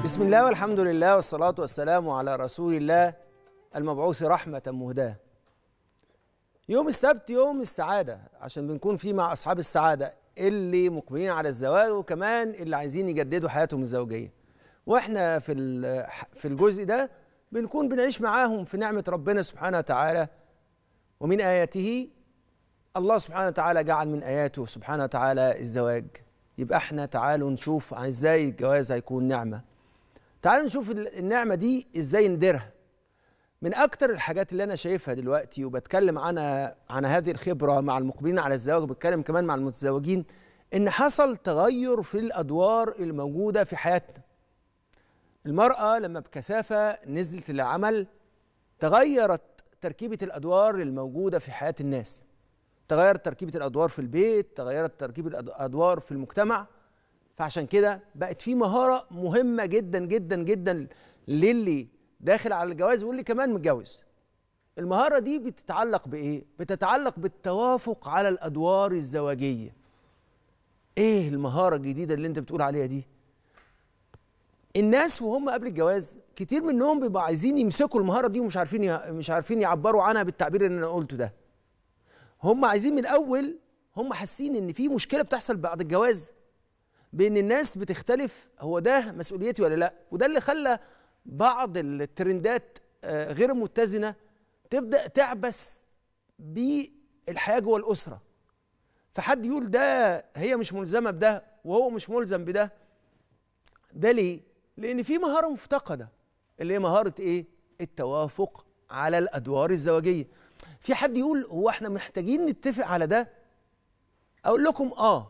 بسم الله والحمد لله والصلاة والسلام على رسول الله المبعوث رحمة مهداة يوم السبت يوم السعادة عشان بنكون فيه مع أصحاب السعادة اللي مقبلين على الزواج وكمان اللي عايزين يجددوا حياتهم الزوجية واحنا في ال- في الجزء ده بنكون بنعيش معاهم في نعمة ربنا سبحانه وتعالى ومن آياته الله سبحانه وتعالى جعل من آياته سبحانه وتعالى الزواج يبقى احنا تعالوا نشوف ازاي الجواز هيكون نعمة تعالوا نشوف ال- النعمة دي ازاي نديرها من اكتر الحاجات اللي انا شايفها دلوقتي وبتكلم عنها عن هذه الخبرة مع المقبلين على الزواج وبتكلم كمان مع المتزوجين ان حصل تغير في الادوار الموجودة في حياتنا المرأة لما بكثافة نزلت العمل تغيرت تركيبة الادوار الموجودة في حياة الناس تغيرت تركيبة الادوار في البيت تغيرت تركيبة الادوار في المجتمع فعشان كده بقت في مهارة مهمة جدا جدا جدا للي داخل على الجواز واللي كمان متجوز المهارة دي بتتعلق بإيه؟ بتتعلق بالتوافق على الأدوار الزواجية إيه المهارة الجديدة اللي أنت بتقول عليها دي؟ الناس وهم قبل الجواز كتير منهم بيبقوا عايزين يمسكوا المهارة دي ومش عارفين ي- مش عارفين يعبروا عنها بالتعبير اللي أنا قلته ده هم عايزين من الأول هم حاسين إن في مشكلة بتحصل بعد الجواز بان الناس بتختلف هو ده مسؤوليتي ولا لا وده اللي خلى بعض الترندات آه، غير متزنه تبدا تعبث بالحياه جوه الاسره فحد يقول ده هي مش ملزمه بده وهو مش ملزم بده ده ليه لان في مهاره مفتقده اللي هي مهاره ايه التوافق على الادوار الزواجيه في حد يقول هو احنا محتاجين نتفق على ده اقول لكم اه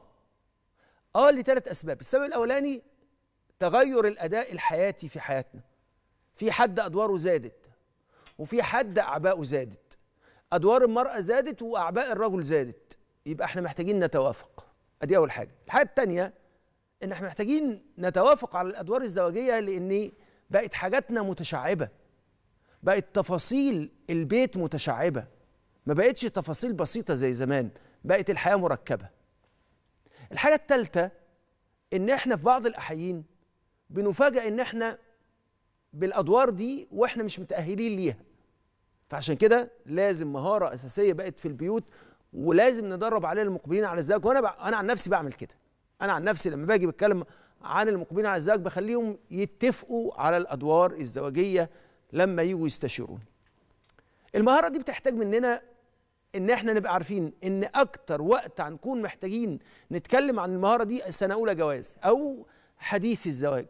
اه لثلاث اسباب السبب الاولاني تغير الاداء الحياتي في حياتنا في حد ادواره زادت وفي حد اعباؤه زادت ادوار المراه زادت واعباء الرجل زادت يبقى احنا محتاجين نتوافق ادي اول حاجه الحاجه الثانيه ان احنا محتاجين نتوافق على الادوار الزواجيه لان بقت حاجاتنا متشعبه بقت تفاصيل البيت متشعبه ما بقتش تفاصيل بسيطه زي زمان بقت الحياه مركبه الحاجة الثالثة إن إحنا في بعض الأحايين بنفاجأ إن إحنا بالأدوار دي وإحنا مش متأهلين ليها فعشان كده لازم مهارة أساسية بقت في البيوت ولازم ندرب عليها المقبلين على الزواج وأنا بع... أنا عن نفسي بعمل كده أنا عن نفسي لما باجي بتكلم عن المقبلين على الزواج بخليهم يتفقوا على الأدوار الزواجية لما يجوا يستشيروني المهارة دي بتحتاج مننا ان احنا نبقى عارفين ان اكتر وقت هنكون محتاجين نتكلم عن المهاره دي سنه اولى جواز او حديث الزواج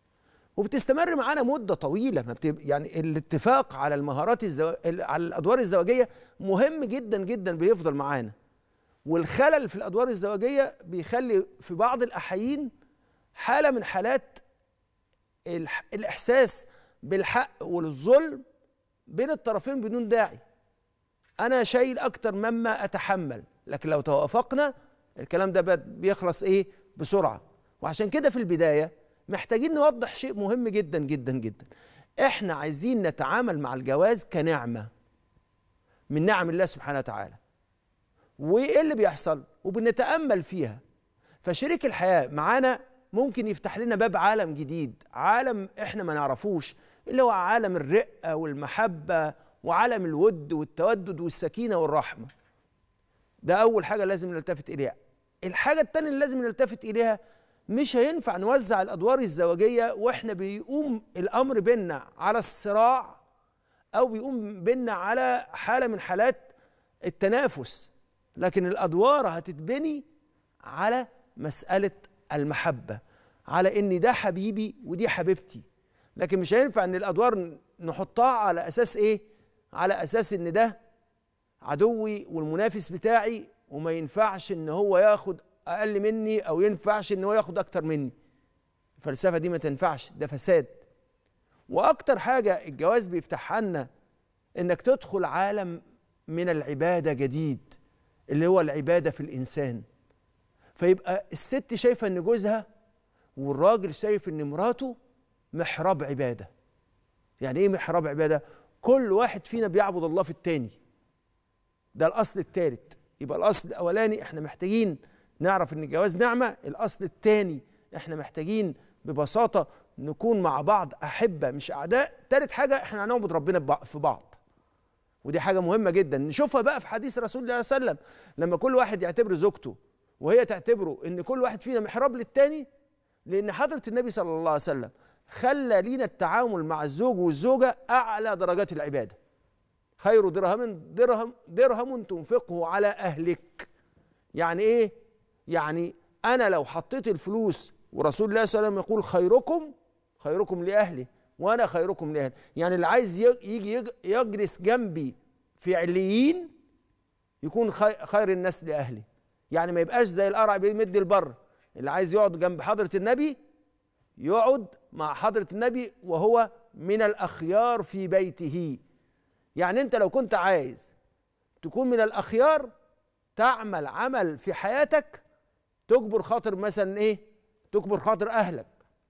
وبتستمر معانا مده طويله ما بتب... يعني الاتفاق على المهارات الزو... على الادوار الزواجيه مهم جدا جدا بيفضل معانا والخلل في الادوار الزواجيه بيخلي في بعض الاحايين حاله من حالات الح... الاحساس بالحق والظلم بين الطرفين بدون داعي انا شايل اكتر مما اتحمل لكن لو توافقنا الكلام ده بد- بيخلص ايه بسرعه وعشان كده في البدايه محتاجين نوضح شيء مهم جدا جدا جدا احنا عايزين نتعامل مع الجواز كنعمه من نعم الله سبحانه وتعالى وايه اللي بيحصل وبنتامل فيها فشريك الحياه معانا ممكن يفتح لنا باب عالم جديد عالم احنا ما نعرفوش اللي هو عالم الرقه والمحبه وعالم الود والتودد والسكينه والرحمه ده اول حاجه لازم نلتفت اليها الحاجه الثانيه اللي لازم نلتفت اليها مش هينفع نوزع الادوار الزواجيه واحنا بيقوم الامر بينا على الصراع او بيقوم بينا على حاله من حالات التنافس لكن الادوار هتتبني على مساله المحبه على ان ده حبيبي ودي حبيبتي لكن مش هينفع ان الادوار نحطها على اساس ايه على اساس ان ده عدوي والمنافس بتاعي وما ينفعش ان هو ياخد اقل مني او ينفعش ان هو ياخد اكتر مني الفلسفه دي ما تنفعش ده فساد واكتر حاجه الجواز بيفتحها لنا انك تدخل عالم من العباده جديد اللي هو العباده في الانسان فيبقى الست شايفه ان جوزها والراجل شايف ان مراته محراب عباده يعني ايه محراب عباده كل واحد فينا بيعبد الله في التاني ده الاصل الثالث يبقى الاصل الاولاني احنا محتاجين نعرف ان الجواز نعمه الاصل الثاني احنا محتاجين ببساطه نكون مع بعض احبه مش اعداء تالت حاجه احنا هنعبد ربنا ببع- في بعض ودي حاجه مهمه جدا نشوفها بقى في حديث رسول الله صلى الله عليه وسلم لما كل واحد يعتبر زوجته وهي تعتبره ان كل واحد فينا محراب للتاني لان حضره النبي صلى الله عليه وسلم خلى لينا التعامل مع الزوج والزوجه اعلى درجات العباده خير درهم درهم درهم تنفقه على اهلك يعني ايه يعني انا لو حطيت الفلوس ورسول الله صلى الله عليه وسلم يقول خيركم خيركم لاهله وانا خيركم لاهلي يعني اللي عايز ي- يجي يج- يجلس جنبي في عليين يكون خي- خير الناس لاهلي يعني ما يبقاش زي القرع بيمد البر اللي عايز يقعد جنب حضره النبي يقعد مع حضره النبي وهو من الاخيار في بيته يعني انت لو كنت عايز تكون من الاخيار تعمل عمل في حياتك تجبر خاطر مثلا ايه تجبر خاطر اهلك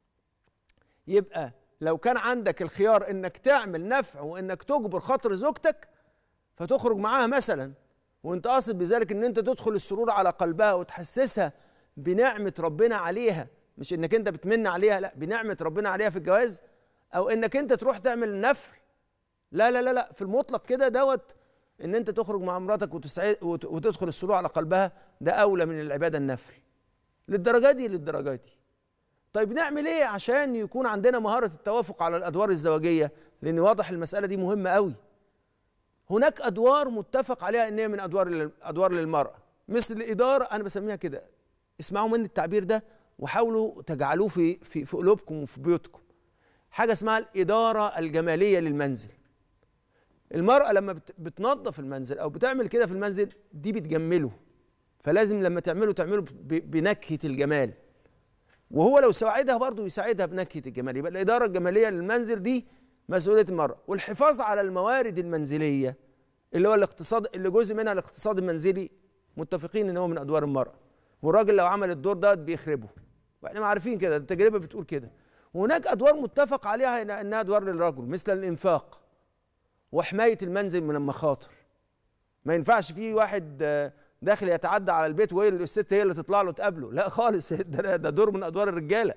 يبقى لو كان عندك الخيار انك تعمل نفع وانك تجبر خاطر زوجتك فتخرج معاها مثلا وانت قاصد بذلك ان انت تدخل السرور على قلبها وتحسسها بنعمه ربنا عليها مش انك انت بتمن عليها لا بنعمه ربنا عليها في الجواز او انك انت تروح تعمل نفل لا لا لا لا في المطلق كده دوت ان انت تخرج مع مراتك وتسعد وت- وتدخل السرور على قلبها ده اولى من العباده النفل للدرجه دي للدرجه دي طيب نعمل ايه عشان يكون عندنا مهاره التوافق على الادوار الزواجيه لان واضح المساله دي مهمه قوي هناك ادوار متفق عليها ان هي من ادوار لل- ادوار للمراه مثل الاداره انا بسميها كده اسمعوا مني التعبير ده وحاولوا تجعلوه في في في قلوبكم وفي بيوتكم حاجه اسمها الاداره الجماليه للمنزل المرأة لما بت- بتنظف المنزل أو بتعمل كده في المنزل دي بتجمله فلازم لما تعمله تعمله ب- بنكهة الجمال وهو لو ساعدها برضه يساعدها بنكهة الجمال يبقى الإدارة الجمالية للمنزل دي مسؤولية المرأة والحفاظ على الموارد المنزلية اللي هو الاقتصاد اللي جزء منها الاقتصاد المنزلي متفقين ان هو من ادوار المرأة والراجل لو عمل الدور ده بيخربه واحنا ما عارفين كده التجربة بتقول كده وهناك ادوار متفق عليها إن- انها ادوار للرجل مثل الانفاق وحمايه المنزل من المخاطر ما ينفعش في واحد آه، داخل يتعدى على البيت وهي الست هي اللي تطلع له تقابله لا خالص ده, ده دور من ادوار الرجاله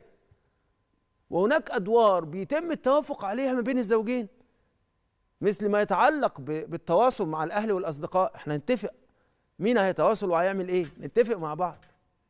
وهناك ادوار بيتم التوافق عليها ما بين الزوجين مثل ما يتعلق ب- بالتواصل مع الاهل والاصدقاء احنا نتفق مين هيتواصل وهيعمل ايه نتفق مع بعض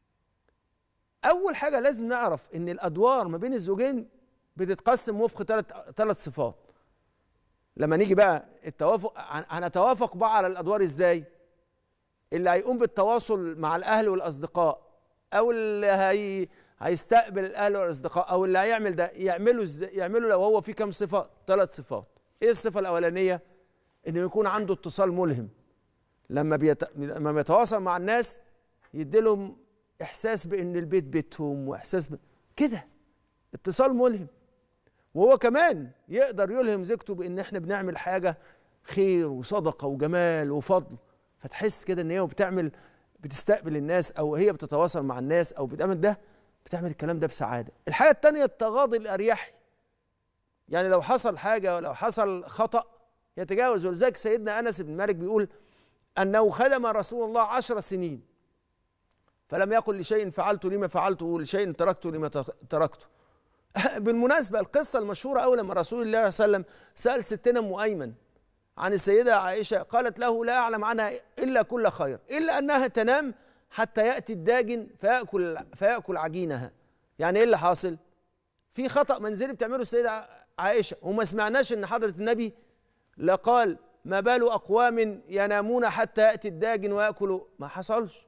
اول حاجه لازم نعرف ان الادوار ما بين الزوجين بتتقسم وفق ثلاث ثلاث صفات لما نيجي بقى التوافق هن- هنتوافق بقى على الادوار ازاي اللي هيقوم بالتواصل مع الاهل والاصدقاء او اللي هي هيستقبل الاهل والاصدقاء او اللي هيعمل ده يعمله ازاي يعمله لو هو في كام صفه ثلاث صفات ايه الصفه الاولانيه انه يكون عنده اتصال ملهم لما بيت... لما بيتواصل مع الناس يديلهم احساس بان البيت بيتهم واحساس ب... كده اتصال ملهم وهو كمان يقدر يلهم زوجته بان احنا بنعمل حاجه خير وصدقه وجمال وفضل فتحس كده ان هي بتعمل بتستقبل الناس او هي بتتواصل مع الناس او بتعمل ده بتعمل الكلام ده بسعاده الحاجه الثانيه التغاضي الاريحي يعني لو حصل حاجه ولو حصل خطا يتجاوز ولذلك سيدنا انس بن مالك بيقول انه خدم رسول الله عشر سنين فلم يقل لشيء فعلته لما فعلته لشيء تركته لما تركته بالمناسبة القصة المشهورة أول لما رسول الله صلى الله عليه وسلم سأل ستنا أم أيمن عن السيدة عائشة قالت له لا أعلم عنها إلا كل خير إلا أنها تنام حتى يأتي الداجن فيأكل فيأكل عجينها يعني إيه اللي حاصل؟ في خطأ منزلي بتعمله السيدة عائشة وما سمعناش إن حضرة النبي لا قال ما بال أقوام ينامون حتى يأتي الداجن ويأكلوا ما حصلش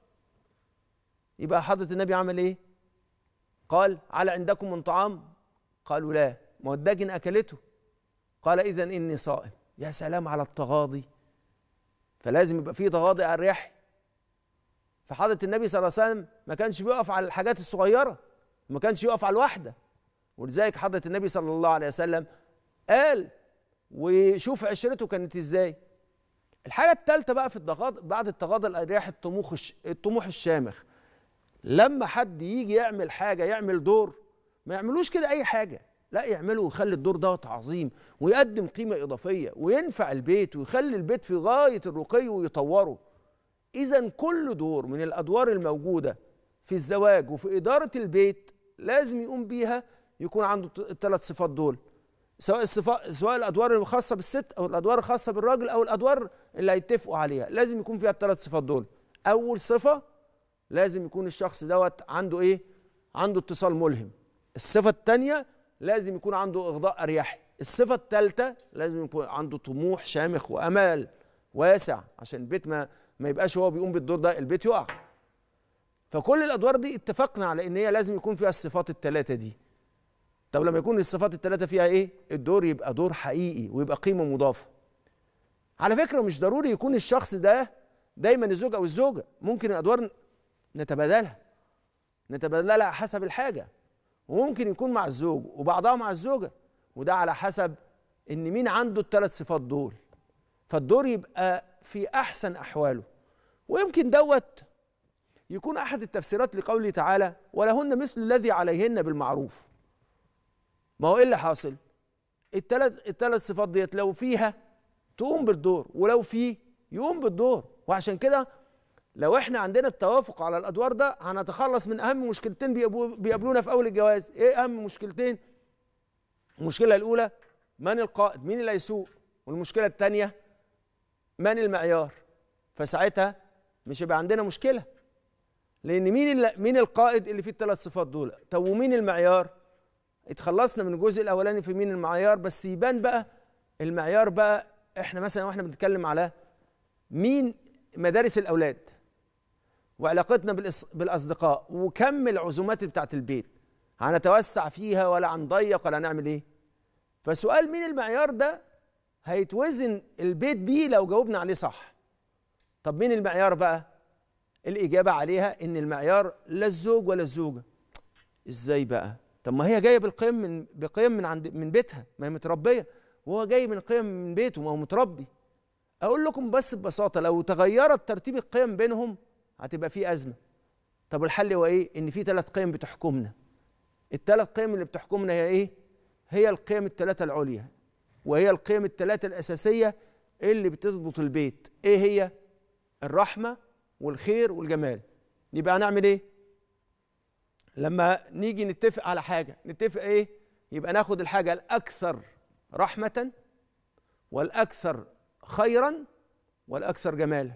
يبقى حضرة النبي عمل إيه؟ قال هل عندكم من طعام قالوا لا ما هو الداجن اكلته قال اذا اني صائم يا سلام على التغاضي فلازم يبقى في تغاضي اريحي فحضرة النبي صلى الله عليه وسلم ما كانش بيقف على الحاجات الصغيرة ما كانش يقف على الواحدة ولذلك حضرة النبي صلى الله عليه وسلم قال وشوف عشرته كانت ازاي الحاجة الثالثة بقى في التغاضي بعد التغاضي الاريحي الطموح الطموح الشامخ لما حد يجي يعمل حاجه يعمل دور ما يعملوش كده اي حاجه لا يعمله ويخلي الدور دوت عظيم ويقدم قيمه اضافيه وينفع البيت ويخلي البيت في غايه الرقي ويطوره اذا كل دور من الادوار الموجوده في الزواج وفي اداره البيت لازم يقوم بيها يكون عنده الثلاث صفات دول سواء الصفات سواء الادوار الخاصه بالست او الادوار الخاصه بالراجل او الادوار اللي هيتفقوا عليها لازم يكون فيها الثلاث صفات دول اول صفه لازم يكون الشخص دوت عنده ايه عنده اتصال ملهم الصفه الثانيه لازم يكون عنده اغضاء اريحي الصفه الثالثه لازم يكون عنده طموح شامخ وامال واسع عشان البيت ما ما يبقاش هو بيقوم بالدور ده البيت يقع فكل الادوار دي اتفقنا على ان هي لازم يكون فيها الصفات الثلاثه دي طب لما يكون الصفات الثلاثه فيها ايه الدور يبقى دور حقيقي ويبقى قيمه مضافه على فكره مش ضروري يكون الشخص ده دايما الزوج او الزوجه ممكن الادوار نتبادلها نتبادلها حسب الحاجه وممكن يكون مع الزوج وبعضها مع الزوجه وده على حسب ان مين عنده الثلاث صفات دول فالدور يبقى في احسن احواله ويمكن دوت يكون احد التفسيرات لقوله تعالى ولهن مثل الذي عليهن بالمعروف ما هو ايه اللي حاصل الثلاث الثلاث صفات ديت لو فيها تقوم بالدور ولو فيه يقوم بالدور وعشان كده لو احنا عندنا التوافق على الادوار ده هنتخلص من اهم مشكلتين بيقابلونا في اول الجواز ايه اهم مشكلتين المشكله الاولى من القائد مين اللي هيسوق والمشكله الثانيه من المعيار فساعتها مش هيبقى عندنا مشكله لان مين مين القائد اللي فيه الثلاث صفات دول طب ومين المعيار اتخلصنا من الجزء الاولاني في مين المعيار بس يبان بقى المعيار بقى احنا مثلا واحنا بنتكلم على مين مدارس الاولاد وعلاقتنا بالاصدقاء وكم العزومات بتاعت البيت هنتوسع فيها ولا هنضيق ولا هنعمل ايه فسؤال مين المعيار ده هيتوزن البيت بيه لو جاوبنا عليه صح طب مين المعيار بقى الإجابة عليها إن المعيار لا الزوج ولا الزوجة إزاي بقى طب ما هي جاية بالقيم من بقيم من عند من بيتها ما هي متربية وهو جاي من قيم من بيته ما هو متربي أقول لكم بس ببساطة لو تغيرت ترتيب القيم بينهم هتبقى في أزمة طب الحل هو إيه إن في ثلاث قيم بتحكمنا الثلاث قيم اللي بتحكمنا هي إيه هي القيم الثلاثة العليا وهي القيم الثلاثة الأساسية اللي بتضبط البيت إيه هي الرحمة والخير والجمال يبقى هنعمل ايه لما نيجي نتفق على حاجه نتفق ايه يبقى ناخد الحاجه الاكثر رحمه والاكثر خيرا والاكثر جمالا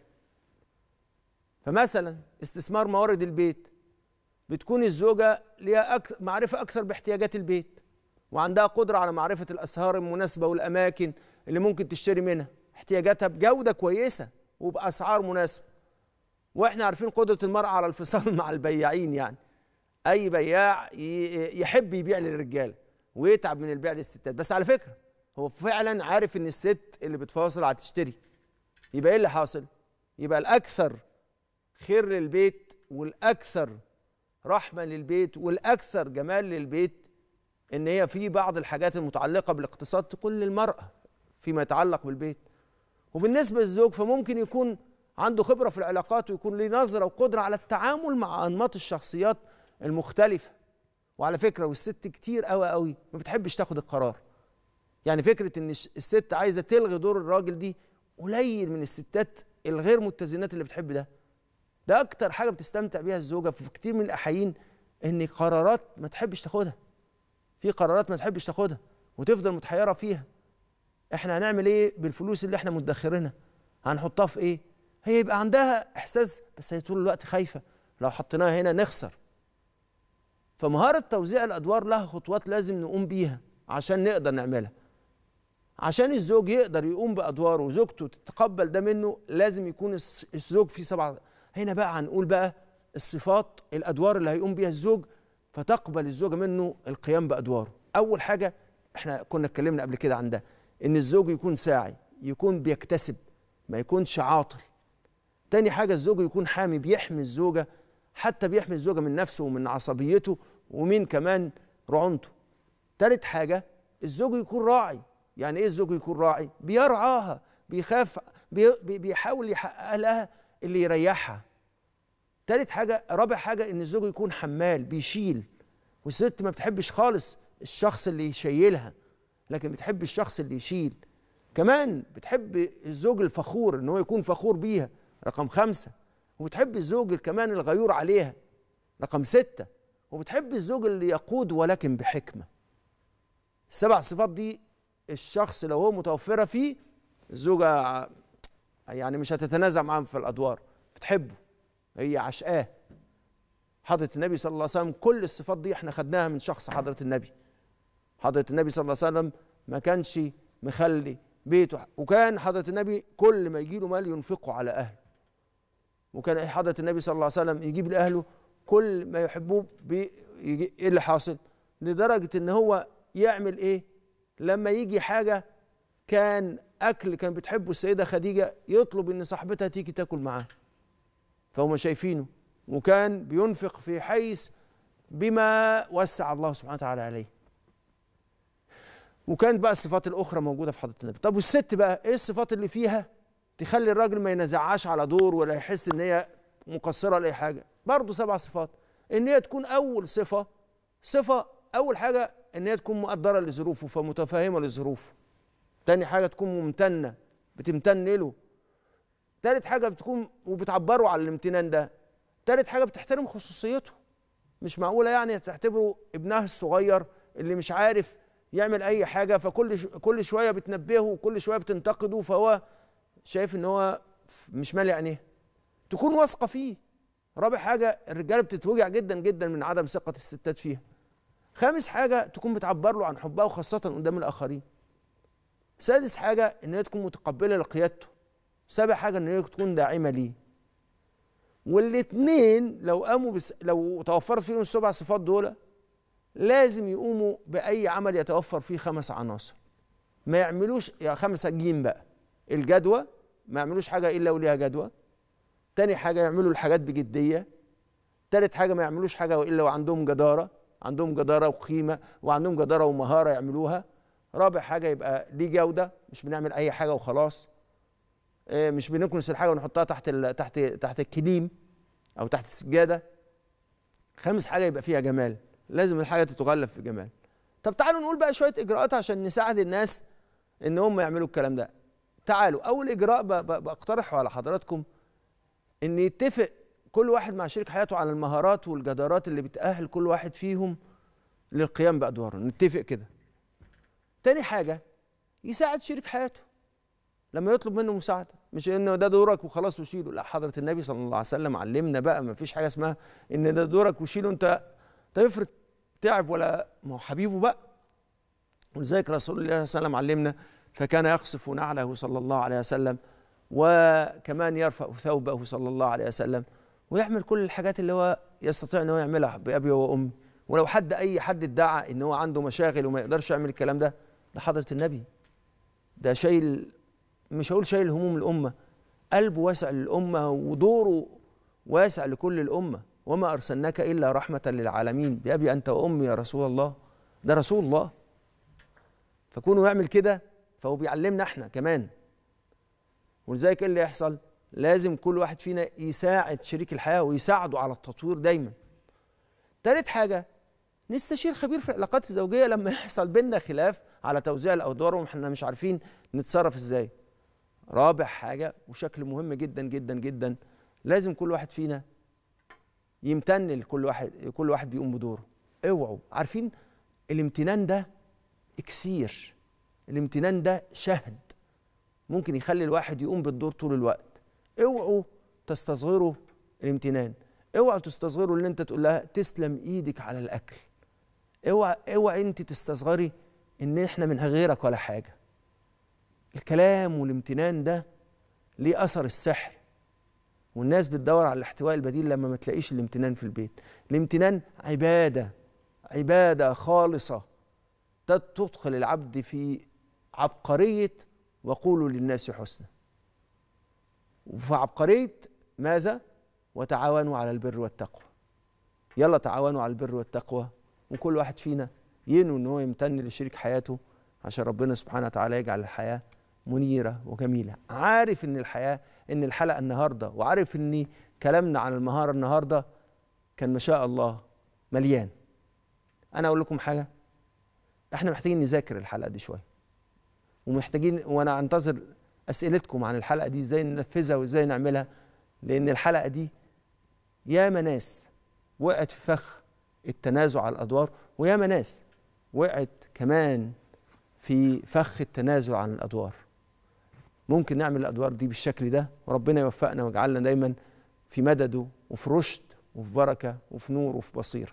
فمثلا استثمار موارد البيت بتكون الزوجه ليها أكثر معرفه اكثر باحتياجات البيت وعندها قدره على معرفه الاسهار المناسبه والاماكن اللي ممكن تشتري منها احتياجاتها بجوده كويسه وباسعار مناسبه واحنا عارفين قدره المراه على الفصال مع البياعين يعني اي بياع يحب يبيع للرجاله ويتعب من البيع للستات بس على فكره هو فعلا عارف ان الست اللي بتفاصل هتشتري يبقى ايه اللي حاصل يبقى الاكثر خير للبيت والاكثر رحمه للبيت والاكثر جمال للبيت ان هي في بعض الحاجات المتعلقه بالاقتصاد تكون للمراه فيما يتعلق بالبيت وبالنسبه للزوج فممكن يكون عنده خبرة في العلاقات ويكون له نظرة وقدرة على التعامل مع أنماط الشخصيات المختلفة وعلى فكرة والست كتير قوي قوي ما بتحبش تاخد القرار يعني فكرة إن الست عايزة تلغي دور الراجل دي قليل من الستات الغير متزنات اللي بتحب ده ده أكتر حاجة بتستمتع بيها الزوجة في كتير من الأحايين إن قرارات ما تحبش تاخدها في قرارات ما تحبش تاخدها وتفضل متحيرة فيها احنا هنعمل ايه بالفلوس اللي احنا مدخرينها هنحطها في ايه هي يبقى عندها احساس بس هي طول الوقت خايفه لو حطيناها هنا نخسر فمهاره توزيع الادوار لها خطوات لازم نقوم بيها عشان نقدر نعملها عشان الزوج يقدر يقوم بادواره وزوجته تتقبل ده منه لازم يكون الزوج فيه سبعه هنا بقى هنقول بقى الصفات الادوار اللي هيقوم بيها الزوج فتقبل الزوجه منه القيام بادواره اول حاجه احنا كنا اتكلمنا قبل كده عن ده ان الزوج يكون ساعي يكون بيكتسب ما يكونش عاطل تاني حاجة الزوج يكون حامي بيحمي الزوجة حتى بيحمي الزوجة من نفسه ومن عصبيته ومن كمان رعونته تالت حاجة الزوج يكون راعي يعني ايه الزوج يكون راعي بيرعاها بيخاف بي بيحاول يحقق لها اللي يريحها تالت حاجة رابع حاجة ان الزوج يكون حمال بيشيل والست ما بتحبش خالص الشخص اللي يشيلها لكن بتحب الشخص اللي يشيل كمان بتحب الزوج الفخور ان هو يكون فخور بيها رقم خمسة وبتحب الزوج كمان الغيور عليها رقم ستة وبتحب الزوج اللي يقود ولكن بحكمة السبع صفات دي الشخص لو هو متوفره فيه الزوجه يعني مش هتتنازع معاه في الادوار بتحبه هي عشقاه حضره النبي صلى الله عليه وسلم كل الصفات دي احنا خدناها من شخص حضره النبي حضره النبي صلى الله عليه وسلم ما كانش مخلي بيته وكان حضره النبي كل ما يجي له مال ينفقه على اهله وكان حضره النبي صلى الله عليه وسلم يجيب لاهله كل ما يحبوه ايه اللي حاصل لدرجه ان هو يعمل ايه لما يجي حاجه كان اكل كان بتحبه السيده خديجه يطلب ان صاحبتها تيجي تاكل معاه فهم شايفينه وكان بينفق في حيث بما وسع الله سبحانه وتعالى عليه وكانت بقى الصفات الاخرى موجوده في حضره النبي طب والست بقى ايه الصفات اللي فيها تخلي الراجل ما ينزعاش على دور ولا يحس ان هي مقصره ولا اي حاجه برضه سبع صفات ان هي تكون اول صفه صفه اول حاجه ان هي تكون مقدره لظروفه فمتفهمه لظروفه تاني حاجه تكون ممتنه بتمتن له تالت حاجه بتكون وبتعبروا على الامتنان ده تالت حاجه بتحترم خصوصيته مش معقوله يعني تعتبره ابنها الصغير اللي مش عارف يعمل اي حاجه فكل كل شويه بتنبهه وكل شويه بتنتقده فهو شايف ان هو مش مالي عينيه تكون واثقه فيه رابع حاجه الرجاله بتتوجع جدا جدا من عدم ثقه الستات فيها خامس حاجه تكون بتعبر له عن حبها وخاصه قدام الاخرين سادس حاجه ان هي تكون متقبله لقيادته سابع حاجه ان هي تكون داعمه ليه والاثنين لو قاموا بس لو توفرت فيهم السبع صفات دول لازم يقوموا باي عمل يتوفر فيه خمس عناصر ما يعملوش يا خمسه جيم بقى الجدوى ما يعملوش حاجه الا وليها جدوى تاني حاجه يعملوا الحاجات بجديه تالت حاجه ما يعملوش حاجه الا وعندهم جداره عندهم جداره وقيمه وعندهم جداره ومهاره يعملوها رابع حاجه يبقى ليه جوده مش بنعمل اي حاجه وخلاص إيه، مش بنكنس الحاجه ونحطها تحت تحت تحت الكليم او تحت السجاده خامس حاجه يبقى فيها جمال لازم الحاجه تتغلف في جمال طب تعالوا نقول بقى شويه اجراءات عشان نساعد الناس ان هم يعملوا الكلام ده تعالوا اول اجراء بقترحه على حضراتكم ان يتفق كل واحد مع شريك حياته على المهارات والجدارات اللي بتأهل كل واحد فيهم للقيام بأدواره نتفق كده تاني حاجة يساعد شريك حياته لما يطلب منه مساعدة مش انه ده دورك وخلاص وشيله لا حضرة النبي صلى الله عليه وسلم علمنا بقى ما فيش حاجة اسمها ان ده دورك وشيله انت تفرض تعب ولا ما هو حبيبه بقى ولذلك رسول الله صلى الله عليه وسلم علمنا فكان يخصف نعله صلى الله عليه وسلم وكمان يرفع ثوبه صلى الله عليه وسلم ويعمل كل الحاجات اللي هو يستطيع ان هو يعملها بابي وامي ولو حد اي حد ادعى ان هو عنده مشاغل وما يقدرش يعمل الكلام ده ده حضره النبي ده شايل مش هقول شايل هموم الامه قلبه واسع للامه ودوره واسع لكل الامه وما ارسلناك الا رحمه للعالمين بابي انت وامي يا رسول الله ده رسول الله فكونه يعمل كده فهو بيعلمنا احنا كمان ولذلك ايه اللي يحصل لازم كل واحد فينا يساعد شريك الحياه ويساعده على التطوير دايما تالت حاجه نستشير خبير في العلاقات الزوجيه لما يحصل بينا خلاف على توزيع الادوار واحنا مش عارفين نتصرف ازاي رابع حاجه وشكل مهم جدا جدا جدا لازم كل واحد فينا يمتن لكل واحد كل واحد بيقوم بدوره اوعوا عارفين الامتنان ده اكسير الامتنان ده شهد ممكن يخلي الواحد يقوم بالدور طول الوقت اوعوا تستصغروا الامتنان اوعوا تستصغروا اللي انت تقول لها تسلم ايدك على الاكل اوعى اوعى انت تستصغري ان احنا من غيرك ولا حاجه الكلام والامتنان ده ليه اثر السحر والناس بتدور على الاحتواء البديل لما ما تلاقيش الامتنان في البيت الامتنان عباده عباده خالصه تدخل العبد في عبقريه وقولوا للناس حسنا وفي عبقريه ماذا وتعاونوا على البر والتقوى يلا تعاونوا على البر والتقوى وكل واحد فينا ينوي ان هو يمتن لشريك حياته عشان ربنا سبحانه وتعالى يجعل الحياه منيره وجميله عارف ان الحياه ان الحلقه النهارده وعارف ان كلامنا عن المهاره النهارده كان ما شاء الله مليان انا اقول لكم حاجه احنا محتاجين نذاكر الحلقه دي شويه ومحتاجين وانا انتظر اسئلتكم عن الحلقه دي ازاي ننفذها وازاي نعملها لان الحلقه دي ياما ناس وقعت في فخ التنازع على الادوار وياما ناس وقعت كمان في فخ التنازل عن الادوار ممكن نعمل الادوار دي بالشكل ده وربنا يوفقنا ويجعلنا دايما في مدده وفي رشد وفي بركه وفي نور وفي بصيره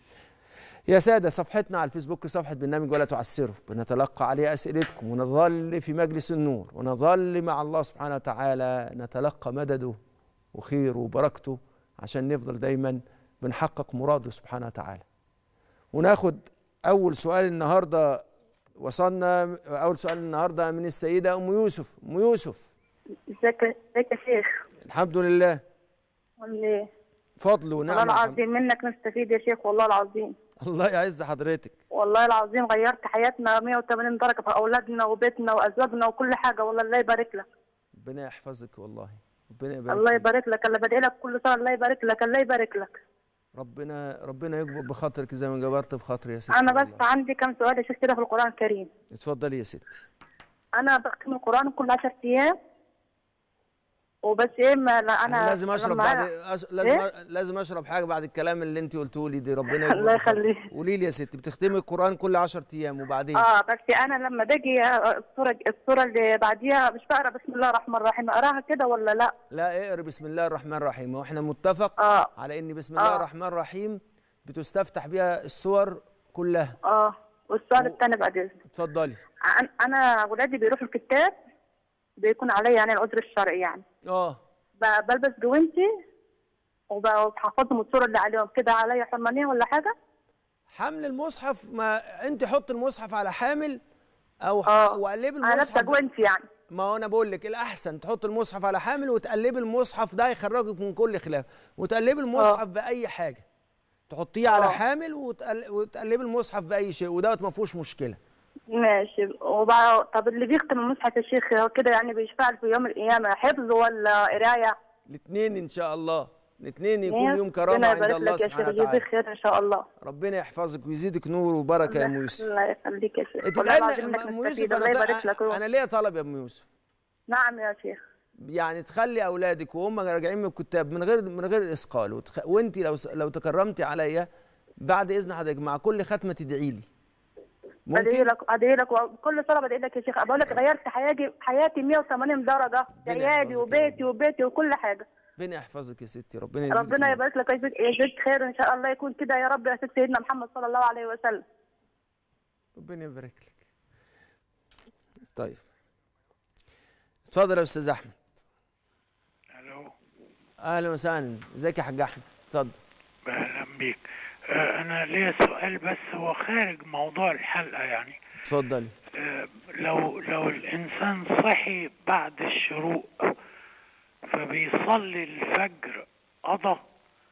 يا سادة صفحتنا على الفيسبوك صفحة برنامج ولا تعسروا بنتلقى عليها أسئلتكم ونظل في مجلس النور ونظل مع الله سبحانه وتعالى نتلقى مدده وخيره وبركته عشان نفضل دايما بنحقق مراده سبحانه وتعالى وناخد أول سؤال النهاردة وصلنا أول سؤال النهاردة من السيدة أم يوسف أم يوسف ازيك ازيك يا شيخ الحمد لله عامل ايه فضل والله ونعمة العظيم منك نستفيد يا شيخ والله العظيم الله يعز حضرتك والله العظيم غيرت حياتنا 180 درجة في أولادنا وبيتنا وأزواجنا وكل حاجة والله الله يبارك لك ربنا يحفظك والله ربنا يبارك الله فيك. يبارك لك اللي بدعي لك كل سنة الله يبارك لك الله يبارك لك ربنا ربنا يكبر بخاطرك زي ما جبرت بخاطري يا ستي أنا بس والله. عندي كم سؤال يا شيخ كده في القرآن الكريم اتفضلي يا ستي أنا بختم القرآن كل 10 أيام وبس إيه ما لا انا أنا لازم اشرب لما بعد أنا- أش... لازم إيه؟ لازم اشرب حاجه بعد الكلام اللي انت قلته لي دي ربنا يكبر الله بخاطرك. يخليك. قولي لي يا ستي بتختمي القران كل 10 ايام وبعدين اه بس انا لما باجي الصوره الصوره اللي بعديها مش بقرا بسم الله الرحمن الرحيم اقراها كده ولا لا لا اقري بسم الله الرحمن الرحيم واحنا متفق اه على ان بسم الله آه. الرحمن الرحيم بتستفتح بها السور كلها اه والسؤال و- الثاني بعد اذنك اتفضلي عن- انا ولادي بيروحوا الكتاب بيكون عليا يعني العذر الشرعي يعني اه ب- بلبس جوانتي وبحفظهم الصوره اللي عليهم كده عليا حرمانيه ولا حاجه حمل المصحف ما انت حط المصحف على حامل او اه وقلبي انا لابسه المصحف جوانتي يعني ما هو انا بقول لك الاحسن تحط المصحف على حامل وتقلبي المصحف ده يخرجك من كل خلاف وتقلبي المصحف باي حاجه تحطيه على آه. حامل وتقل... وتقلبي المصحف باي شيء ودوت ما فيهوش مشكله ماشي وبع... طب اللي بيختم المصحف يا شيخ هو كده يعني بيشفع في يوم القيامه حفظ ولا قرايه الاثنين ان شاء الله الاثنين يكون ماشي. يوم كرامه ربنا عند يبارك الله لك يا سبحانه شيخ يجزيك وتعالى خير ان شاء الله ربنا يحفظك ويزيدك نور وبركه يا ام يوسف الله يخليك يا شيخ انت والله تقلق- العظيم انك ام يوسف مستفيد الله انا يبارك لك ط- انا ليا طلب يا ام يوسف نعم يا شيخ يعني تخلي اولادك وهم راجعين من الكتاب من غير من غير اثقال وتخ... وانت لو س- لو تكرمتي عليا بعد اذن حضرتك مع كل ختمه تدعي لي ادعي ممكن لك ادعي لك وكل صلاه بدعي لك يا شيخ بقول لك غيرت حياتي حياتي 180 درجه ربنا عيالي يحفظك. وبيتي وبيتي وكل حاجه ربنا يحفظك يا ستي ربنا يزيدك ربنا نور. يبارك لك ويجزيك يجزيك خير ان شاء الله يكون كده يا رب يا سيد سيدنا محمد صلى الله عليه وسلم ربنا يبارك لك طيب اتفضل يا استاذ احمد الو اهلا وسهلا ازيك يا حاج احمد اتفضل اهلا بيك آه، انا ليا سؤال بس هو خارج موضوع الحلقه يعني اتفضلي آه، لو لو الانسان صحي بعد الشروق فبيصلي الفجر قضى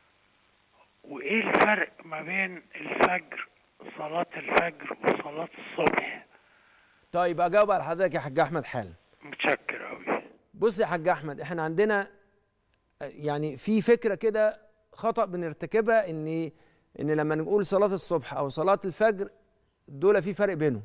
وايه الفرق ما بين الفجر صلاة الفجر وصلاة الصبح طيب اجاوب على حضرتك يا حاج احمد حالا متشكر اوي بص يا حاج احمد احنا عندنا يعني في فكره كده خطا بنرتكبها ان ان لما نقول صلاه الصبح او صلاه الفجر دول في فرق بينهم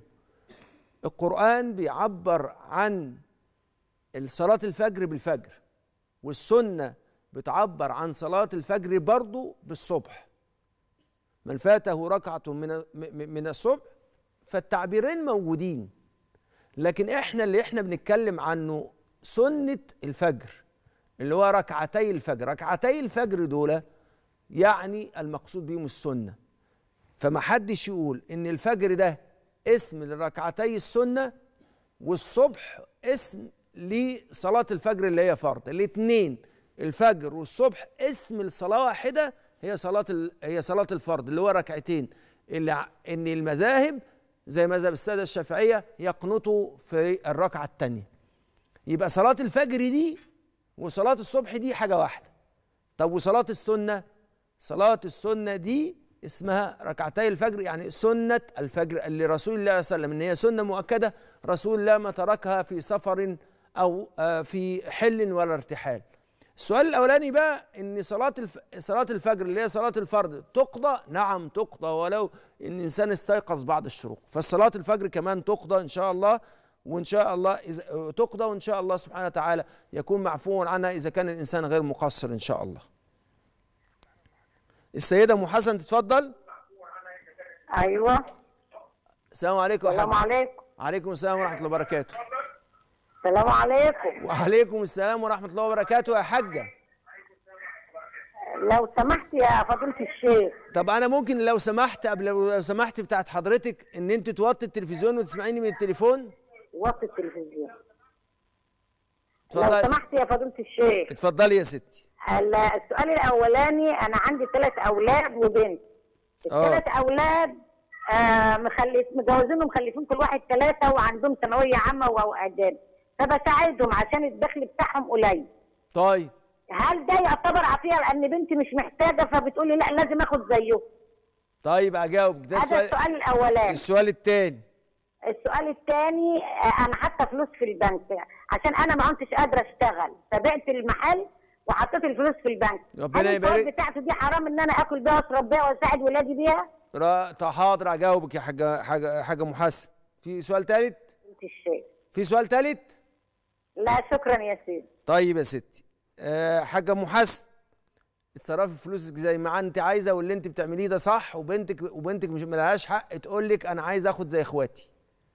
القران بيعبر عن صلاه الفجر بالفجر والسنه بتعبر عن صلاه الفجر برضو بالصبح من فاته ركعه من م- من الصبح فالتعبيرين موجودين لكن احنا اللي احنا بنتكلم عنه سنة الفجر اللي هو ركعتي الفجر ركعتي الفجر دول يعني المقصود بيهم السنة فما حدش يقول ان الفجر ده اسم لركعتي السنة والصبح اسم لصلاة الفجر اللي هي فرض الاثنين الفجر والصبح اسم لصلاة واحدة هي صلاة ال... هي صلاة الفرض اللي هو ركعتين اللي ع- ان المذاهب زي مذهب السادة الشافعية يقنطوا في الركعة الثانية يبقى صلاة الفجر دي وصلاة الصبح دي حاجة واحدة طب وصلاة السنة صلاة السنة دي اسمها ركعتي الفجر يعني سنة الفجر اللي رسول الله صلى الله عليه وسلم ان هي سنة مؤكدة رسول الله ما تركها في سفر او آه، في حل ولا ارتحال السؤال الاولاني بقى ان صلاه الف... صلاه الفجر اللي هي صلاه الفرض تقضى نعم تقضى ولو ان الانسان استيقظ بعد الشروق فالصلاه الفجر كمان تقضى ان شاء الله وان شاء الله إذا تقضى وان شاء الله سبحانه وتعالى يكون معفو عنها اذا كان الانسان غير مقصر ان شاء الله السيده ام حسن تتفضل ايوه السلام عليكم يا السلام حبيبي عليكم عليكم السلام ورحمه الله وبركاته السلام عليكم وعليكم السلام ورحمه الله وبركاته يا حاجه لو سمحت يا فضيلة الشيخ طب انا ممكن لو سمحت قبل لو سمحت بتاعت حضرتك ان انت توطي التلفزيون وتسمعيني من التليفون وطي التلفزيون لو اتفضلي سمحت يا فضيلة الشيخ اتفضلي يا ستي ال- السؤال الأولاني أنا عندي ثلاث أولاد وبنت آه. الثلاث أولاد آه مخلف مجوزين ومخلفين كل واحد ثلاثة وعندهم ثانوية عامة وإعداد فبساعدهم عشان الدخل بتاعهم قليل طيب هل ده يعتبر عطية لأن بنتي مش محتاجة فبتقول لي لا لازم آخد زيه طيب اجاوبك ده هذا السؤال السؤال الأولاني السؤال الثاني السؤال الثاني انا حاطه فلوس في البنك عشان انا ما كنتش قادره اشتغل فبعت المحل وحطيت الفلوس في البنك ربنا هل الفلوس يبارك. بتاعته دي حرام ان انا اكل بيها واشرب بيها واساعد ولادي بيها را- طب حاضر اجاوبك يا حاجه حاجه حاجه محسن في سؤال ثالث انت الشيء في سؤال ثالث لا شكرا يا سيدي طيب يا ستي أه حاجه محسن اتصرفي فلوسك زي ما انت عايزه واللي انت بتعمليه ده صح وبنتك وبنتك مش ملهاش حق تقول لك انا عايز اخد زي اخواتي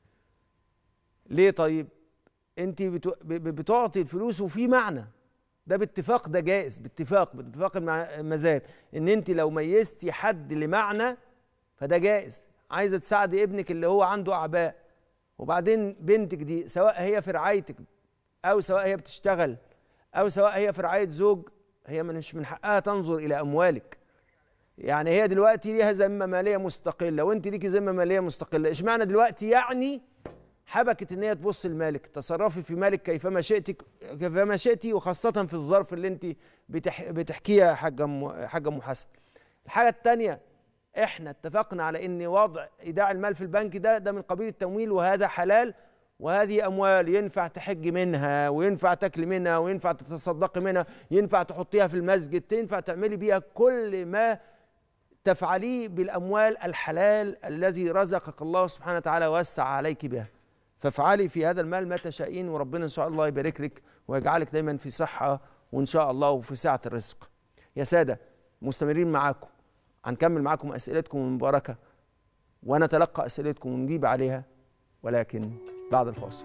ليه طيب انت بتو... ب- ب- بتعطي الفلوس وفي معنى ده باتفاق ده جائز باتفاق باتفاق المع- المذاهب ان انت لو ميزتي حد لمعنى فده جائز عايزه تساعدي ابنك اللي هو عنده اعباء وبعدين بنتك دي سواء هي في رعايتك او سواء هي بتشتغل او سواء هي في رعايه زوج هي من- مش من حقها تنظر الى اموالك يعني هي دلوقتي ليها ذمه ماليه مستقله وانت ليكي ذمه ماليه مستقله اشمعنى دلوقتي يعني حبكت ان هي تبص لمالك تصرفي في مالك كيفما شئتك كيفما شئتي وخاصه في الظرف اللي انت بتح بتحكيه يا حاجه م- حاجه ام حسن الحاجه الثانيه احنا اتفقنا على ان وضع ايداع المال في البنك ده ده من قبيل التمويل وهذا حلال وهذه اموال ينفع تحج منها وينفع تاكلي منها وينفع تتصدقي منها ينفع تحطيها في المسجد ينفع تعملي بيها كل ما تفعليه بالاموال الحلال الذي رزقك الله سبحانه وتعالى ووسع عليك بها فافعلي في هذا المال ما تشائين وربنا ان شاء الله يبارك لك ويجعلك دايما في صحه وان شاء الله وفي سعه الرزق يا ساده مستمرين معاكم هنكمل معاكم اسئلتكم المباركه ونتلقى اسئلتكم ونجيب عليها ولكن بعد الفاصل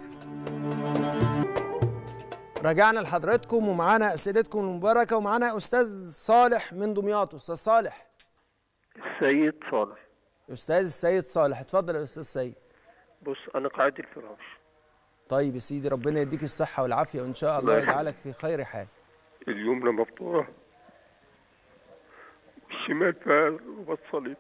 رجعنا لحضراتكم ومعانا اسئلتكم المباركه ومعانا استاذ صالح من دمياط استاذ صالح السيد صالح استاذ السيد صالح اتفضل يا استاذ سيد بص انا قاعد الفراش طيب يا سيدي ربنا يديك الصحه والعافيه وان شاء الله الله يخليك. يجعلك في خير حال اليوم لما بطوع والشمال فيها رباط صليبي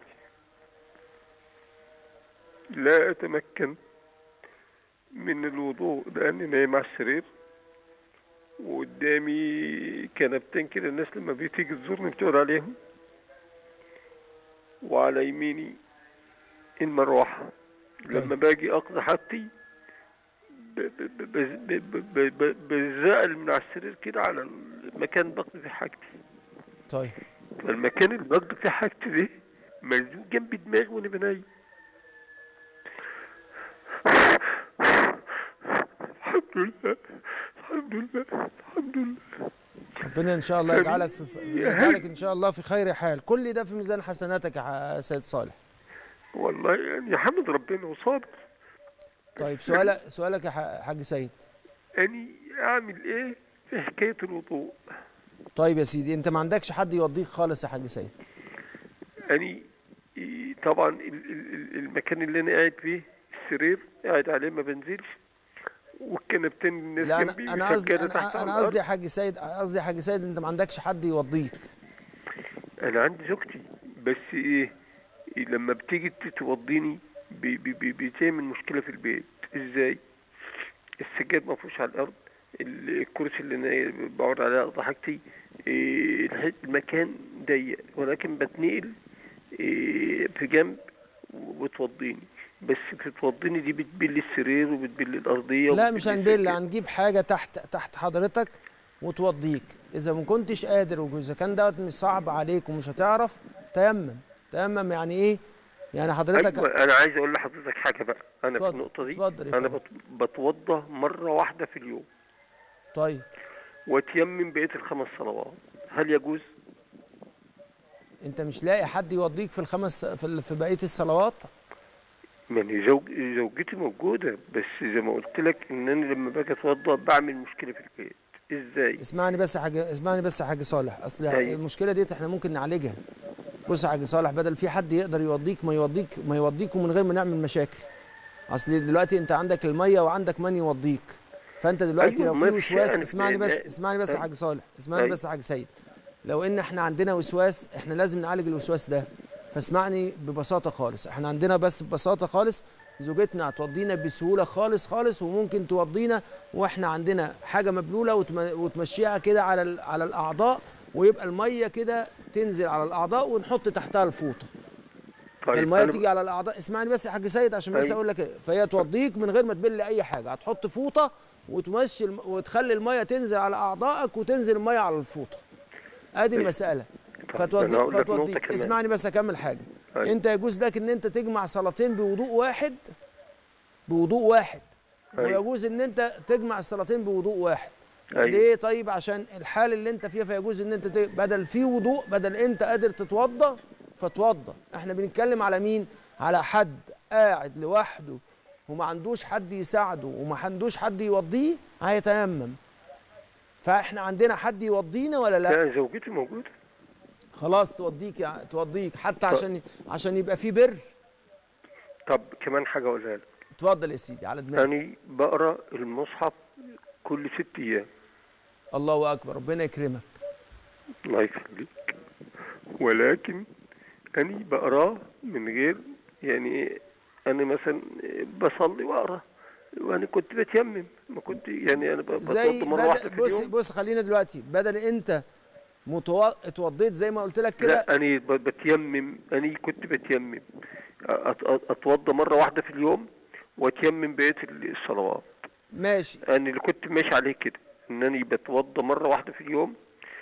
لا اتمكن من الوضوء لاني نايم على السرير وقدامي كنبتين كده الناس لما بتيجي تزورني بتقعد عليهم وعلى يميني المروحة لما باجي اقضي حاجتي ب- ب- ب- ب- ب- ب- ب- بزقل من على السرير كده على المكان بقضي فيه حاجتي طيب فالمكان اللي بقضي فيه حاجتي ده ملزوق جنب دماغي وانا بنايم الحمد لله الحمد لله الحمد لله ربنا ان شاء الله يجعلك في يجعلك ان شاء الله في خير حال كل ده في ميزان حسناتك يا سيد صالح والله يعني حمد ربنا وصابر طيب سؤالك سؤالك يا ح- حاج سيد اني اعمل ايه في حكايه الوضوء طيب يا سيدي انت ما عندكش حد يوضيك خالص يا حاج سيد اني إيه، طبعا ال- ال- ال- المكان اللي انا قاعد فيه السرير قاعد عليه ما بنزلش والكنبتين الناس لا جنبي انا انا قصدي وسجادة تحت انا على انا الأرض. قصدي يا حاج سيد قصدي يا حاج سيد انت ما عندكش حد يوضيك انا عندي زوجتي بس ايه إيه لما بتيجي تتوضيني بي- بي- بي- بتعمل مشكله في البيت ازاي السجاد مفروش على الارض ال- الكرسي اللي انا بقعد عليه اقضي حاجتي إيه، الح- المكان ضيق ولكن بتنقل إيه، في جنب وبتوضيني بس بتوضيني دي بتبل السرير وبتبل الارضيه لا مش وبتبل هنبل السجاد. هنجيب حاجه تحت تحت حضرتك وتوضيك اذا ما كنتش قادر واذا كان دوت مش صعب عليك ومش هتعرف تيمم تيمم يعني ايه يعني حضرتك أيوة انا عايز اقول لحضرتك حاجه بقى انا في اتفضل، النقطه دي اتفضل يا انا فندم. بت- بتوضى مره واحده في اليوم طيب واتيمم بقيه الخمس صلوات هل يجوز انت مش لاقي حد يوضيك في الخمس في, ال- في بقيه الصلوات يعني زوج زوجتي موجودة بس زي ما قلت لك ان انا لما باجي اتوضى بعمل مشكلة في البيت ازاي؟ اسمعني بس يا حاج اسمعني بس يا حاج صالح اصل أيوة. المشكله ديت احنا ممكن نعالجها بص يا حاج صالح بدل في حد يقدر يوضيك ما يوضيك ما يوضيكوا من غير ما نعمل مشاكل اصل دلوقتي انت عندك الميه وعندك من يوضيك فانت دلوقتي أيوة، لو ما في فيش وسواس أنا- اسمعني بس أنا- اسمعني بس يا أيوة. حاج صالح اسمعني أيوة. بس يا حاج سيد لو ان احنا عندنا وسواس احنا لازم نعالج الوسواس ده فاسمعني ببساطه خالص احنا عندنا بس ببساطه خالص زوجتنا هتوضينا بسهوله خالص خالص وممكن توضينا واحنا عندنا حاجه مبلوله وتم- وتمشيها كده على ال- على الاعضاء ويبقى الميه كده تنزل على الاعضاء ونحط تحتها الفوطه الميه أنا- تيجي على الاعضاء اسمعني بس يا حاج سيد عشان بس أيوة. اقول لك إيه. فهي توضيك من غير ما تبل اي حاجه هتحط فوطه وتمشي الم... وتخلي الميه تنزل على اعضائك وتنزل الميه على الفوطه ادي أيوة. المساله طب فتوديك أنا هقول لك نقطة فتوديك كمان. اسمعني بس اكمل حاجه أيوة. انت يجوز لك ان انت تجمع صلاتين بوضوء واحد بوضوء واحد أيوة. ويجوز ان انت تجمع الصلاتين بوضوء واحد أيوة. ليه طيب عشان الحال اللي انت فيها فيجوز ان انت ت... بدل في وضوء بدل انت قادر تتوضى فتوضى احنا بنتكلم على مين على حد قاعد لوحده وما عندوش حد يساعده وما عندوش حد يوضيه هيتيمم فاحنا عندنا حد يوضينا ولا لا لا زوجتي موجودة خلاص توديك يع- توديك حتى عشان عشان يبقى في بر طب كمان حاجة اقولها لك اتفضل يا سيدي على دماغك أنا بقرا المصحف كل ست أيام الله اكبر ربنا يكرمك الله يخليك ولكن أنا بقراه من غير يعني إيه، أنا مثلا بصلي وأقرا وأنا كنت بتيمم ما كنت يعني أنا ب- زي بتوضى مرة واحدة بدل في بص اليوم بص خلينا دلوقتي بدل انت متو... اتوضيت زي ما قلت لك كده لا أنا ب- بتيمم أنا كنت بتيمم أت- أت- أتوضى مرة واحدة في اليوم وأتيمم بقية الصلوات ماشي أنا اللي كنت ماشي عليه كده إنني بتوضى مرة واحدة في اليوم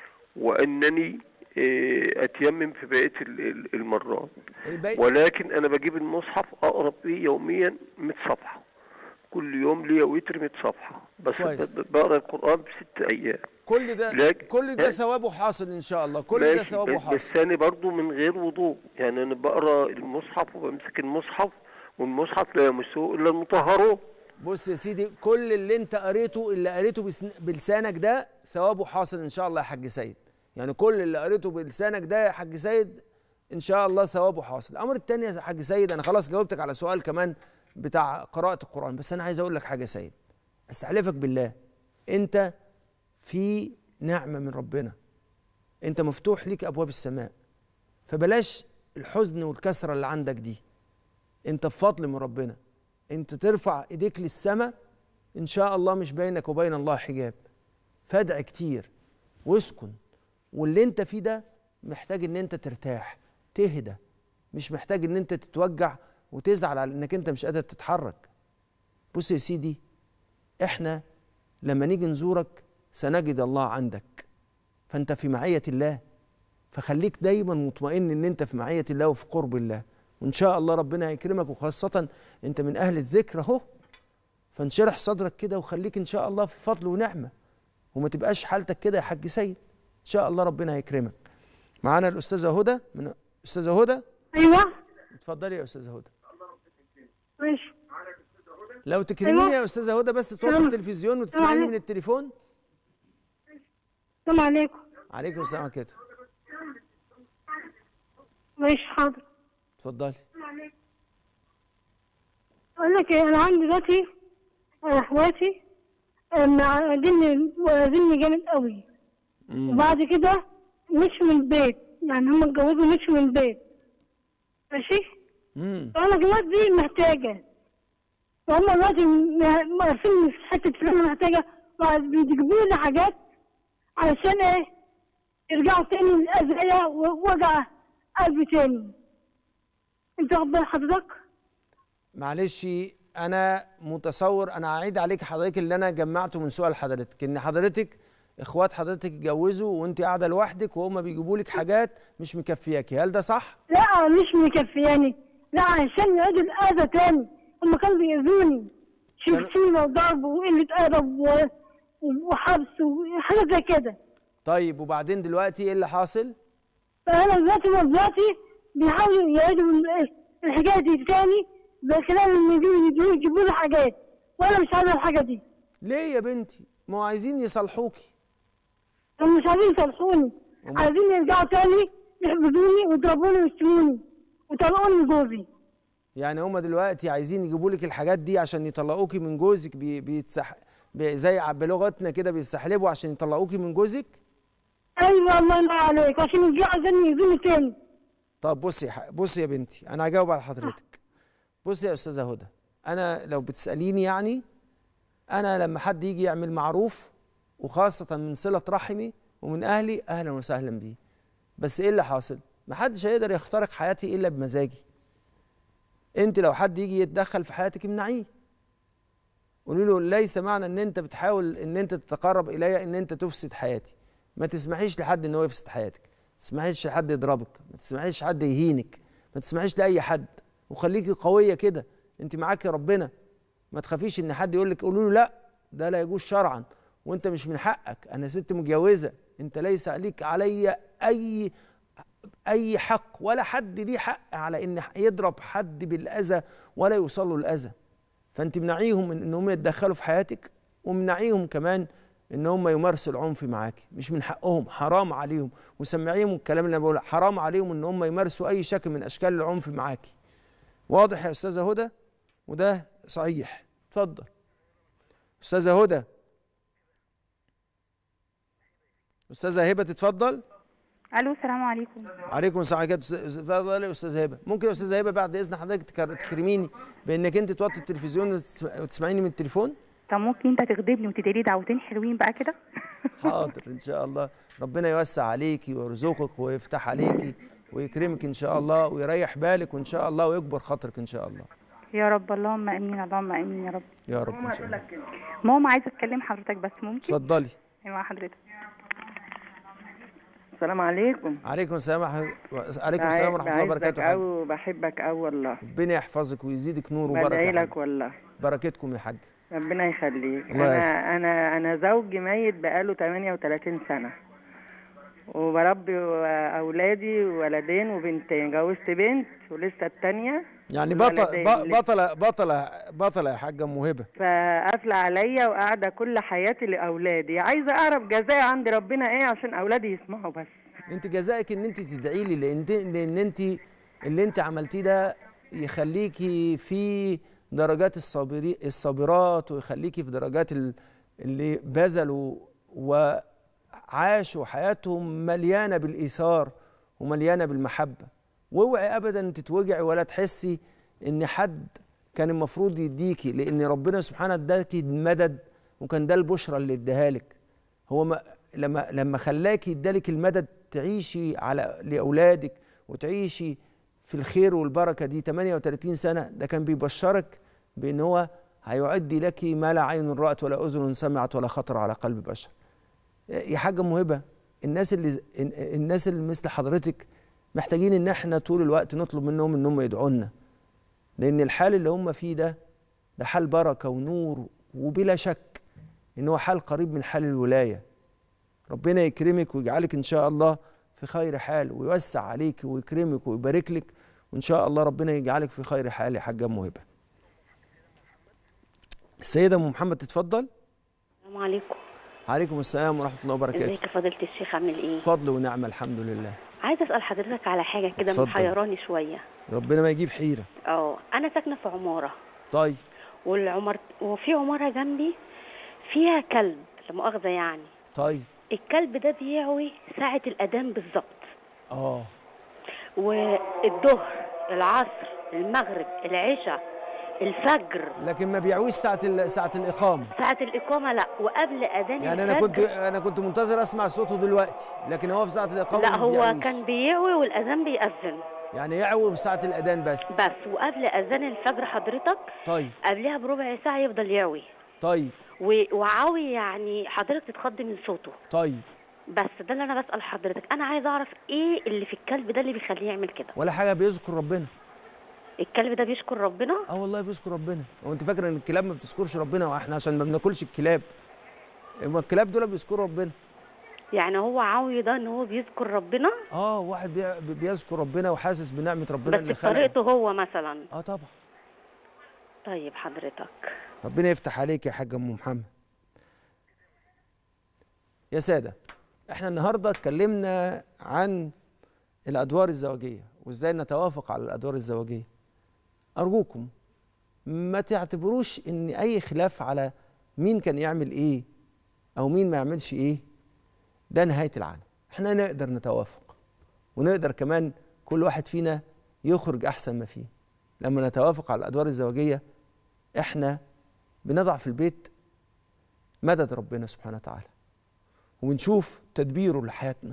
وإنني إيه، أتيمم في بقية ال- ال- المرات الباقي ولكن أنا بجيب المصحف أقرأ فيه يوميا 100 صفحة كل يوم ليا وتر 100 صفحة بس كويس. ب- بقرأ القرآن في ست أيام كل ده لكن- كل ده لا. ثوابه حاصل ان شاء الله كل ده ماشي ثوابه بس, حاصل بس أنا برضو من غير وضوء يعني أنا بقرأ المصحف وبمسك المصحف والمصحف لا يمسه إلا المطهرون بص يا سيدي كل اللي انت قريته اللي قريته بسن... بلسانك ده ثوابه حاصل ان شاء الله يا حاج سيد يعني كل اللي قريته بلسانك ده يا حاج سيد ان شاء الله ثوابه حاصل الامر الثاني يا حاج سيد انا خلاص جاوبتك على سؤال كمان بتاع قراءة القرآن بس انا عايز اقول لك حاجة يا سيد استحلفك بالله انت في نعمة من ربنا انت مفتوح ليك ابواب السماء فبلاش الحزن والكسرة اللي عندك دي انت في فضل من ربنا انت ترفع ايديك للسماء ان شاء الله مش بينك وبين الله حجاب فادع كتير واسكن واللي انت فيه ده محتاج ان انت ترتاح تهدى مش محتاج ان انت تتوجع وتزعل على انك انت مش قادر تتحرك بص يا سيدي احنا لما نيجي نزورك سنجد الله عندك فانت في معية الله فخليك دايما مطمئن ان انت في معية الله وفي قرب الله وان شاء الله ربنا هيكرمك وخاصة انت من اهل الذكر اهو فانشرح صدرك كده وخليك ان شاء الله في فضل ونعمة وما تبقاش حالتك كده يا حاج سيد ان شاء الله ربنا هيكرمك معانا الاستاذة هدى من استاذة هدى ايوه اتفضلي يا استاذة هدى ماشي لو تكرميني أيوة. يا استاذة هدى بس توطي سلام. التلفزيون وتسمعيني سلام. من التليفون السلام عليكم عليكم السلام عليكم ماشي حاضر اتفضلي اقول لك إيه، انا عندي دلوقتي آه، اخواتي آه، معادني معادني جامد قوي وبعد كده مشوا من البيت يعني هم اتجوزوا مشوا من البيت ماشي امم فانا دلوقتي محتاجه وهم دلوقتي م- عارفين في حته فلان محتاجه بيجيبوا لي حاجات علشان ايه يرجعوا تاني للأذية ووجع قلبي تاني انت واخد بال حضرتك؟ معلش انا متصور انا هعيد عليك حضرتك اللي انا جمعته من سؤال حضرتك ان حضرتك اخوات حضرتك اتجوزوا وانت قاعده لوحدك وهم بيجيبوا لك حاجات مش مكفياكي هل ده صح لا مش مكفياني لا عشان يعيدوا الأذى تاني هم كانوا بيأذوني شتيمة وضرب وقلة أدب و- وحبس وحاجات زي كده طيب وبعدين دلوقتي ايه اللي حاصل فأنا دلوقتي دلوقتي بيحاولوا يعيدوا ال- الحكاية دي تاني بخلال ان يجيبوا يجيبوا- يجيبوا لي حاجات وانا مش عايزه الحاجه دي ليه يا بنتي ما هو عايزين يصلحوكي هم مش عايزين يصلحوني هم- عايزين يرجعوا تاني يحبسوني ويضربوني ويشتموني ويطلقوني من جوزي يعني هما دلوقتي عايزين يجيبوا لك الحاجات دي عشان يطلقوكي من جوزك بي بيتسح بي زي ع- بلغتنا كده بيستحلبوا عشان يطلقوكي من جوزك ايوه الله ينور عليك عشان يرجعوا عايزين يأذوني تاني طب بصي يا ح- بصي يا بنتي انا هجاوب على حضرتك بصي يا استاذه هدى انا لو بتساليني يعني انا لما حد يجي يعمل معروف وخاصه من صله رحمي ومن اهلي اهلا وسهلا بيه بس ايه اللي حاصل محدش هيقدر يخترق حياتي الا بمزاجي انت لو حد يجي يتدخل في حياتك امنعيه قولي له ليس معنى ان انت بتحاول ان انت تتقرب الي ان انت تفسد حياتي ما تسمحيش لحد ان هو يفسد حياتك ما تسمحيش لحد يضربك ما تسمحيش لحد يهينك ما تسمحيش لاي حد وخليكي قويه كده انت معاكي ربنا ما تخافيش ان حد يقول لك قولوا له لا ده لا يجوز شرعا وانت مش من حقك انا ست متجوزه انت ليس عليك علي اي اي حق ولا حد ليه حق على ان يضرب حد بالاذى ولا يوصل له الاذى فانت منعيهم من ان هم يتدخلوا في حياتك ومنعيهم كمان ان هم يمارسوا العنف معاكي مش من حقهم حرام عليهم وسمعيهم الكلام اللي انا بقوله حرام عليهم ان هم يمارسوا اي شكل من اشكال العنف معاكي واضح يا استاذه هدى وده صحيح اتفضل استاذه هدى استاذه هبه تتفضل الو السلام عليكم عليكم السلام عليكم اتفضل يا استاذ هبه ممكن يا استاذ هبه بعد اذن حضرتك تكر- تكرميني بانك انت توطي التلفزيون وتسم- وتسمعيني من التليفون طب ممكن انت تخدمني وتدعي لي دعوتين حلوين بقى كده حاضر ان شاء الله ربنا يوسع عليكي ويرزقك ويفتح عليكي ويكرمك ان شاء الله ويريح بالك وان شاء الله ويكبر خاطرك ان شاء الله يا رب اللهم امين اللهم امين يا رب يا رب ان شاء الله ماما عايزه اتكلم حضرتك بس ممكن اتفضلي ايوه حضرتك السلام عليكم عليكم السلام ورحمة- عليكم السلام ورحمه الله وبركاته يا حاج. أو بحبك أوي والله ربنا يحفظك ويزيدك نور وبركه بدعي يا لك حاج. والله بركتكم يا حاج ربنا يخليك الله يسعدك. أنا أنا أنا زوجي ميت بقاله 38 سنة وبربي أولادي ولدين وبنتين جوزت بنت ولسه التانية يعني بطل والولدين ب- لسه. بطله بطله بطله يا حاجه ام هبه فقافلة عليا وقاعدة كل حياتي لأولادي عايزة أعرف جزاء عند ربنا إيه عشان أولادي يسمعوا بس انت جزائك ان انت تدعي لي لان لان انت اللي انت عملتيه ده يخليكي في درجات الصابري الصابرات ويخليكي في درجات ال- اللي بذلوا وعاشوا حياتهم مليانه بالايثار ومليانه بالمحبه واوعي ابدا تتوجعي ولا تحسي ان حد كان المفروض يديكي لان ربنا سبحانه اداكي المدد وكان ده البشرى اللي اداها لك هو ما لما لما خلاكي ادالك المدد تعيشي على لاولادك وتعيشي في الخير والبركه دي 38 سنه ده كان بيبشرك بان هو هيعدي لك ما لا عين رأت ولا اذن سمعت ولا خطر على قلب بشر. يا حاجه موهبه الناس اللي الناس اللي مثل حضرتك محتاجين ان احنا طول الوقت نطلب منهم ان هم يدعوا لنا. لان الحال اللي هم فيه ده ده حال بركه ونور وبلا شك ان هو حال قريب من حال الولايه. ربنا يكرمك ويجعلك ان شاء الله في خير حال ويوسع عليك ويكرمك ويبارك لك وان شاء الله ربنا يجعلك في خير حال يا حاجه موهبه. السيده ام محمد تتفضل. السلام عليكم عليكم السلام ورحمه الله وبركاته. ازيك يا فضيلة الشيخ عامل ايه؟ فضل ونعمه الحمد لله. عايزه اسال حضرتك على حاجه كده اتفضل. محيراني شويه ربنا ما يجيب حيره. اه انا ساكنه في عماره طيب والعمر وفي عماره جنبي فيها كلب لا مؤاخذه يعني طيب الكلب ده بيعوي ساعه الاذان بالظبط اه والظهر العصر المغرب العشاء الفجر لكن ما بيعويش ساعه ال- ساعه الاقامه. ساعه الاقامه لا وقبل اذان يعني انا الفجر كنت انا كنت منتظر اسمع صوته دلوقتي لكن هو في ساعه الاقامه لا ما هو بيعويش. كان بيعوي والاذان بيأذن يعني يعوي في ساعه الاذان بس. بس وقبل اذان الفجر حضرتك طيب قبلها بربع ساعه يفضل يعوي طيب و- وعاوي يعني حضرتك تتخض من صوته طيب بس ده اللي انا بسال حضرتك انا عايزه اعرف ايه اللي في الكلب ده اللي بيخليه يعمل كده ولا حاجه بيذكر ربنا. الكلب ده بيشكر ربنا اه والله بيذكر ربنا هو انت فاكره ان الكلاب ما بتذكرش ربنا واحنا عشان ما بناكلش الكلاب اما الكلاب دول بيذكروا ربنا يعني هو عاوي ده ان هو بيذكر ربنا اه واحد بي- بيذكر ربنا وحاسس بنعمه ربنا بس اللي خلقه بطريقته هو مثلا اه طبعا طيب حضرتك ربنا يفتح عليك يا حاج ام محمد يا ساده احنا النهارده اتكلمنا عن الادوار الزوجيه وازاي نتوافق على الادوار الزوجيه ارجوكم ما تعتبروش ان اي خلاف على مين كان يعمل ايه او مين ما يعملش ايه ده نهايه العالم احنا نقدر نتوافق ونقدر كمان كل واحد فينا يخرج احسن ما فيه لما نتوافق على الادوار الزوجيه احنا بنضع في البيت مدد ربنا سبحانه وتعالى ونشوف تدبيره لحياتنا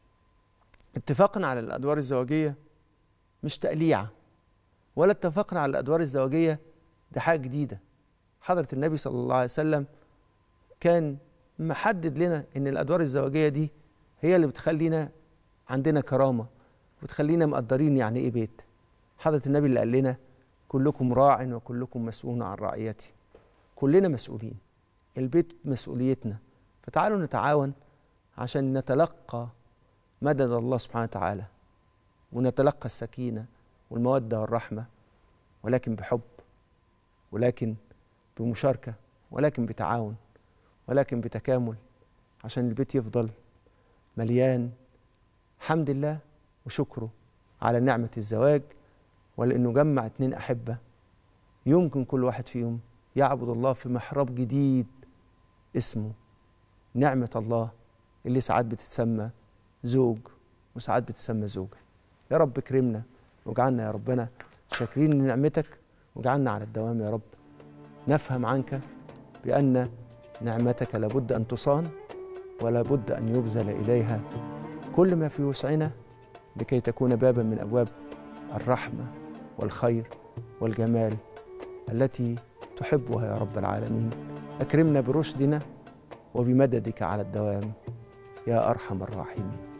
اتفاقنا على الادوار الزوجيه مش تقليعه ولا اتفقنا على الادوار الزوجيه دي حاجه جديده حضره النبي صلى الله عليه وسلم كان محدد لنا ان الادوار الزوجيه دي هي اللي بتخلينا عندنا كرامه وتخلينا مقدرين يعني ايه بيت حضره النبي اللي قال لنا كلكم راع وكلكم مسؤول عن رعيته كلنا مسؤولين البيت مسؤوليتنا فتعالوا نتعاون عشان نتلقى مدد الله سبحانه وتعالى ونتلقى السكينة والمودة والرحمة ولكن بحب ولكن بمشاركة ولكن بتعاون ولكن بتكامل عشان البيت يفضل مليان حمد الله وشكره على نعمة الزواج ولأنه جمع اتنين أحبة يمكن كل واحد فيهم يعبد الله في محراب جديد اسمه نعمة الله اللي ساعات بتتسمى زوج وساعات بتتسمى زوجة يا رب اكرمنا واجعلنا يا ربنا شاكرين لنعمتك واجعلنا على الدوام يا رب نفهم عنك بأن نعمتك لابد أن تصان ولا بد أن يبذل إليها كل ما في وسعنا لكي تكون بابا من أبواب الرحمة والخير والجمال التي تحبها يا رب العالمين أكرمنا برشدنا وبمددك على الدوام يا أرحم الراحمين